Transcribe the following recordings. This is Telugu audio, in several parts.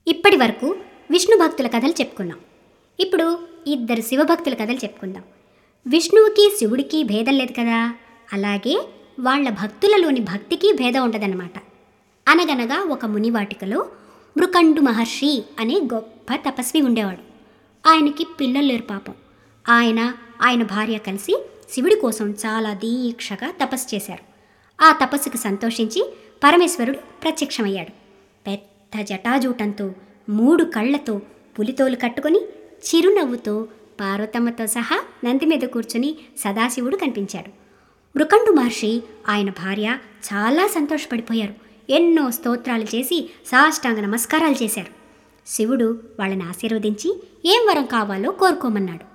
ఇప్పటి వరకు విష్ణు భక్తుల కథలు చెప్పుకున్నాం ఇప్పుడు ఇద్దరు శివభక్తుల కథలు చెప్పుకుందాం విష్ణువుకి శివుడికి భేదం లేదు కదా అలాగే వాళ్ళ భక్తులలోని భక్తికి భేదం ఉండదన్నమాట అనగనగా ఒక మునివాటికలో మృకండు మహర్షి అనే గొప్ప తపస్వి ఉండేవాడు ఆయనకి పిల్లలు లేరు పాపం ఆయన ఆయన భార్య కలిసి శివుడి కోసం చాలా దీక్షగా తపస్సు చేశారు ఆ తపస్సుకు సంతోషించి పరమేశ్వరుడు ప్రత్యక్షమయ్యాడు పెద్ద జటాజూటంతో మూడు కళ్ళతో పులితోలు కట్టుకొని చిరునవ్వుతో పార్వతమ్మతో సహా నంది మీద కూర్చుని సదాశివుడు కనిపించాడు మృకండు మహర్షి ఆయన భార్య చాలా సంతోషపడిపోయారు ఎన్నో స్తోత్రాలు చేసి సాష్టాంగ నమస్కారాలు చేశారు శివుడు వాళ్ళని ఆశీర్వదించి ఏం వరం కావాలో కోరుకోమన్నాడు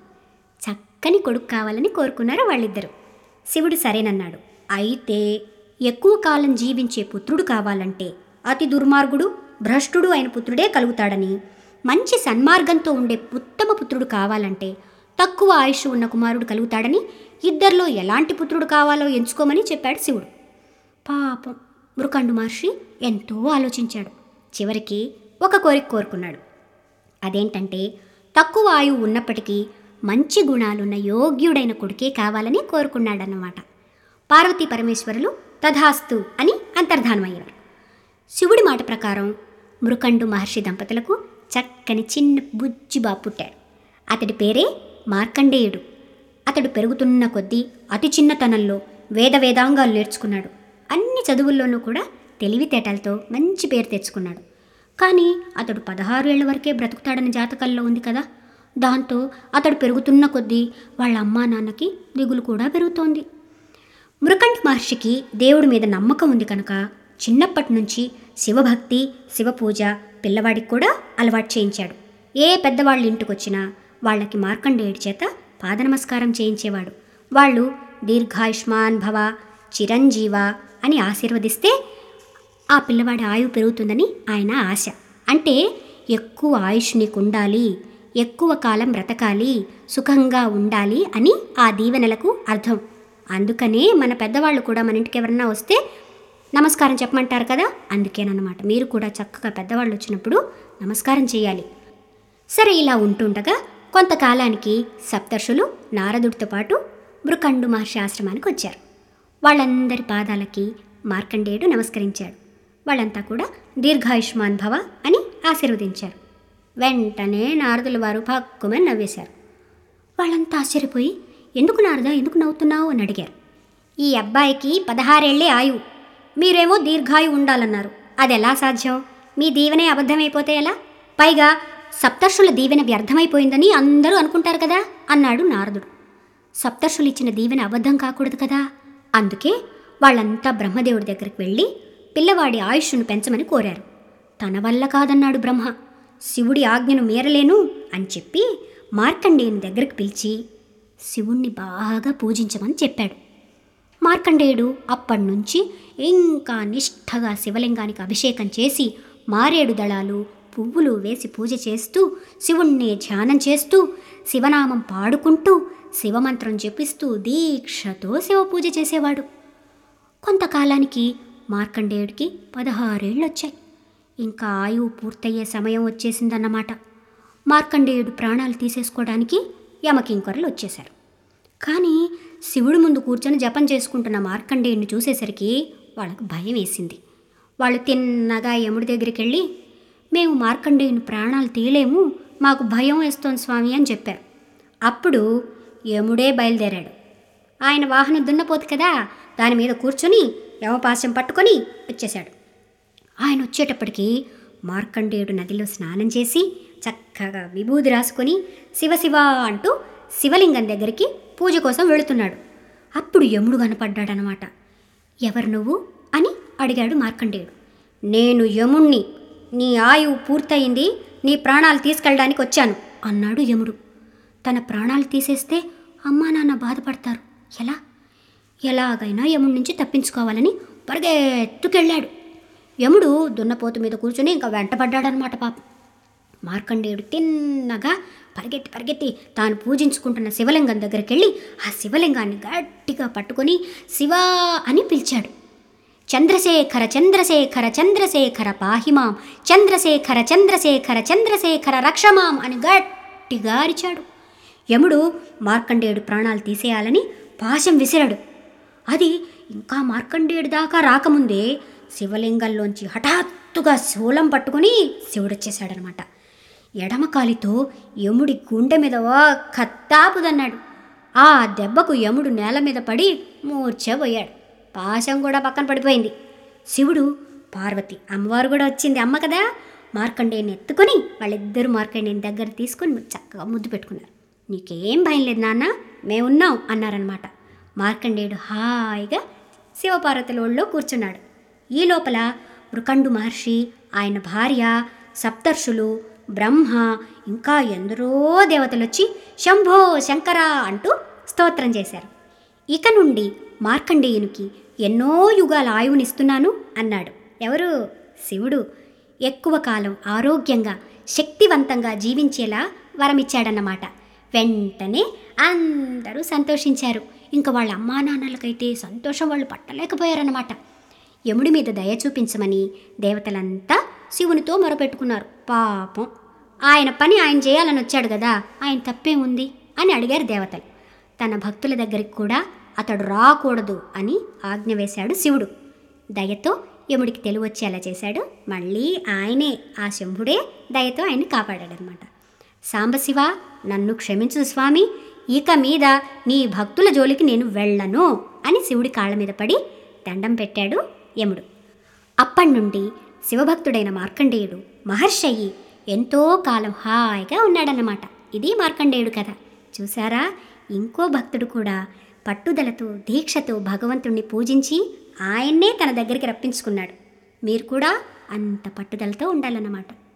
చక్కని కొడుకు కావాలని కోరుకున్నారు వాళ్ళిద్దరూ శివుడు సరేనన్నాడు అయితే ఎక్కువ కాలం జీవించే పుత్రుడు కావాలంటే అతి దుర్మార్గుడు భ్రష్టుడు అయిన పుత్రుడే కలుగుతాడని మంచి సన్మార్గంతో ఉండే ఉత్తమ పుత్రుడు కావాలంటే తక్కువ ఆయుష్ ఉన్న కుమారుడు కలుగుతాడని ఇద్దరిలో ఎలాంటి పుత్రుడు కావాలో ఎంచుకోమని చెప్పాడు శివుడు పాపం మృకండు మహర్షి ఎంతో ఆలోచించాడు చివరికి ఒక కోరిక కోరుకున్నాడు అదేంటంటే తక్కువ ఆయువు ఉన్నప్పటికీ మంచి గుణాలున్న యోగ్యుడైన కొడుకే కావాలని కోరుకున్నాడన్నమాట పార్వతీ పరమేశ్వరులు తథాస్తు అని అంతర్ధానమయ్యారు శివుడి మాట ప్రకారం మృకండు మహర్షి దంపతులకు చక్కని చిన్న బుజ్జిబాబు పుట్టాడు అతడి పేరే మార్కండేయుడు అతడు పెరుగుతున్న కొద్దీ అతి చిన్నతనంలో వేద వేదాంగాలు నేర్చుకున్నాడు అన్ని చదువుల్లోనూ కూడా తెలివితేటలతో మంచి పేరు తెచ్చుకున్నాడు కానీ అతడు పదహారు ఏళ్ల వరకే బ్రతుకుతాడని జాతకాల్లో ఉంది కదా దాంతో అతడు పెరుగుతున్న కొద్దీ వాళ్ళ అమ్మా నాన్నకి దిగులు కూడా పెరుగుతోంది మృకంఠ మహర్షికి దేవుడి మీద నమ్మకం ఉంది కనుక చిన్నప్పటి నుంచి శివభక్తి శివపూజ పిల్లవాడికి కూడా అలవాటు చేయించాడు ఏ పెద్దవాళ్ళ ఇంటికి వచ్చినా వాళ్ళకి మార్కండేయుడి చేత పాదనమస్కారం చేయించేవాడు వాళ్ళు దీర్ఘాయుష్మాన్ భవ చిరంజీవ అని ఆశీర్వదిస్తే ఆ పిల్లవాడి ఆయువు పెరుగుతుందని ఆయన ఆశ అంటే ఎక్కువ ఆయుష్ నీకు ఉండాలి ఎక్కువ కాలం బ్రతకాలి సుఖంగా ఉండాలి అని ఆ దీవెనలకు అర్థం అందుకనే మన పెద్దవాళ్ళు కూడా మన ఇంటికి ఎవరన్నా వస్తే నమస్కారం చెప్పమంటారు కదా అందుకేనన్నమాట మీరు కూడా చక్కగా పెద్దవాళ్ళు వచ్చినప్పుడు నమస్కారం చేయాలి సరే ఇలా ఉంటుండగా కొంతకాలానికి సప్తర్షులు నారదుడితో పాటు మృకండు మహర్షి ఆశ్రమానికి వచ్చారు వాళ్ళందరి పాదాలకి మార్కండేయుడు నమస్కరించాడు వాళ్ళంతా కూడా దీర్ఘాయుష్మాన్ భవ అని ఆశీర్వదించారు వెంటనే నారదుల వారు పక్కుమని నవ్వేశారు వాళ్ళంతా ఆశ్చర్యపోయి ఎందుకు నారదా ఎందుకు నవ్వుతున్నావు అని అడిగారు ఈ అబ్బాయికి పదహారేళ్లే ఆయువు మీరేమో దీర్ఘాయు ఉండాలన్నారు అది ఎలా సాధ్యం మీ దీవెనే అబద్ధమైపోతే ఎలా పైగా సప్తర్షుల దీవెన వ్యర్థమైపోయిందని అందరూ అనుకుంటారు కదా అన్నాడు నారదుడు సప్తర్షులు ఇచ్చిన దీవెన అబద్ధం కాకూడదు కదా అందుకే వాళ్ళంతా బ్రహ్మదేవుడి దగ్గరికి వెళ్ళి పిల్లవాడి ఆయుష్ను పెంచమని కోరారు తన వల్ల కాదన్నాడు బ్రహ్మ శివుడి ఆజ్ఞను మీరలేను అని చెప్పి మార్కండేయుని దగ్గరికి పిలిచి శివుణ్ణి బాగా పూజించమని చెప్పాడు మార్కండేయుడు అప్పటినుంచి ఇంకా నిష్ఠగా శివలింగానికి అభిషేకం చేసి మారేడు దళాలు పువ్వులు వేసి పూజ చేస్తూ శివుణ్ణి ధ్యానం చేస్తూ శివనామం పాడుకుంటూ శివమంత్రం జపిస్తూ దీక్షతో శివ పూజ చేసేవాడు కొంతకాలానికి మార్కండేయుడికి పదహారేళ్ళు వచ్చాయి ఇంకా ఆయువు పూర్తయ్యే సమయం వచ్చేసిందన్నమాట మార్కండేయుడు ప్రాణాలు తీసేసుకోవడానికి యమకింకరులు వచ్చేశారు కానీ శివుడి ముందు కూర్చొని జపం చేసుకుంటున్న మార్కండేయుడిని చూసేసరికి వాళ్ళకు భయం వేసింది వాళ్ళు తిన్నగా యముడి దగ్గరికి వెళ్ళి మేము మార్కండేయుని ప్రాణాలు తీయలేము మాకు భయం వేస్తోంది స్వామి అని చెప్పారు అప్పుడు యముడే బయలుదేరాడు ఆయన వాహనం దున్నపోతు కదా దాని మీద కూర్చొని యమపాశం పట్టుకొని వచ్చేశాడు ఆయన వచ్చేటప్పటికి మార్కండేయుడు నదిలో స్నానం చేసి చక్కగా విభూది రాసుకొని శివశివ అంటూ శివలింగం దగ్గరికి పూజ కోసం వెళుతున్నాడు అప్పుడు యముడు కనపడ్డాడనమాట ఎవరు నువ్వు అని అడిగాడు మార్కండేయుడు నేను యముణ్ణి నీ ఆయువు పూర్తయింది నీ ప్రాణాలు తీసుకెళ్ళడానికి వచ్చాను అన్నాడు యముడు తన ప్రాణాలు తీసేస్తే అమ్మా నాన్న బాధపడతారు ఎలా ఎలాగైనా యముడి నుంచి తప్పించుకోవాలని పరిగెత్తుకెళ్ళాడు యముడు దున్నపోతు మీద కూర్చొని ఇంకా వెంటబడ్డాడనమాట పాపం మార్కండేయుడు తిన్నగా పరిగెత్తి పరిగెత్తి తాను పూజించుకుంటున్న శివలింగం దగ్గరికి వెళ్ళి ఆ శివలింగాన్ని గట్టిగా పట్టుకొని శివా అని పిలిచాడు చంద్రశేఖర చంద్రశేఖర చంద్రశేఖర పాహిమాం చంద్రశేఖర చంద్రశేఖర చంద్రశేఖర రక్షమాం అని గట్టిగా అరిచాడు యముడు మార్కండేయుడు ప్రాణాలు తీసేయాలని పాశం విసిరాడు అది ఇంకా మార్కండేయుడి దాకా రాకముందే శివలింగంలోంచి హఠాత్తుగా శూలం పట్టుకుని శివుడొచ్చేశాడనమాట ఎడమ కాలితో యముడి గుండె మీద ఒక్క తాపుదన్నాడు ఆ దెబ్బకు యముడు నేల మీద పడి మూర్ఛపోయాడు పాశం కూడా పక్కన పడిపోయింది శివుడు పార్వతి అమ్మవారు కూడా వచ్చింది అమ్మ కదా మార్కండేయుని ఎత్తుకొని వాళ్ళిద్దరూ మార్కండేయుని దగ్గర తీసుకొని చక్కగా ముద్దు పెట్టుకున్నారు నీకేం భయం లేదు నాన్న మేమున్నాం అన్నారనమాట మార్కండేయుడు హాయిగా శివపార్వతుల ఒళ్ళో కూర్చున్నాడు ఈ లోపల మృకండు మహర్షి ఆయన భార్య సప్తర్షులు బ్రహ్మ ఇంకా ఎందరో దేవతలు వచ్చి శంభో శంకర అంటూ స్తోత్రం చేశారు ఇక నుండి మార్కండేయునికి ఎన్నో యుగాల ఆయువునిస్తున్నాను అన్నాడు ఎవరు శివుడు ఎక్కువ కాలం ఆరోగ్యంగా శక్తివంతంగా జీవించేలా వరమిచ్చాడన్నమాట వెంటనే అందరూ సంతోషించారు ఇంకా వాళ్ళ అమ్మా నాన్నలకైతే సంతోషం వాళ్ళు పట్టలేకపోయారన్నమాట యముడి మీద దయ చూపించమని దేవతలంతా శివునితో మొరపెట్టుకున్నారు పాపం ఆయన పని ఆయన చేయాలని వచ్చాడు కదా ఆయన తప్పేముంది అని అడిగారు దేవతలు తన భక్తుల దగ్గరికి కూడా అతడు రాకూడదు అని ఆజ్ఞ వేశాడు శివుడు దయతో యముడికి తెలివి వచ్చేలా చేశాడు మళ్ళీ ఆయనే ఆ శంభుడే దయతో ఆయన్ని కాపాడాడనమాట సాంబశివ నన్ను క్షమించు స్వామి ఇక మీద నీ భక్తుల జోలికి నేను వెళ్ళను అని శివుడి కాళ్ళ మీద పడి దండం పెట్టాడు యముడు అప్పటి నుండి శివభక్తుడైన మార్కండేయుడు మహర్షి అయ్యి ఎంతో కాలం హాయిగా ఉన్నాడన్నమాట ఇది మార్కండేయుడు కథ చూసారా ఇంకో భక్తుడు కూడా పట్టుదలతో దీక్షతో భగవంతుణ్ణి పూజించి ఆయన్నే తన దగ్గరికి రప్పించుకున్నాడు మీరు కూడా అంత పట్టుదలతో ఉండాలన్నమాట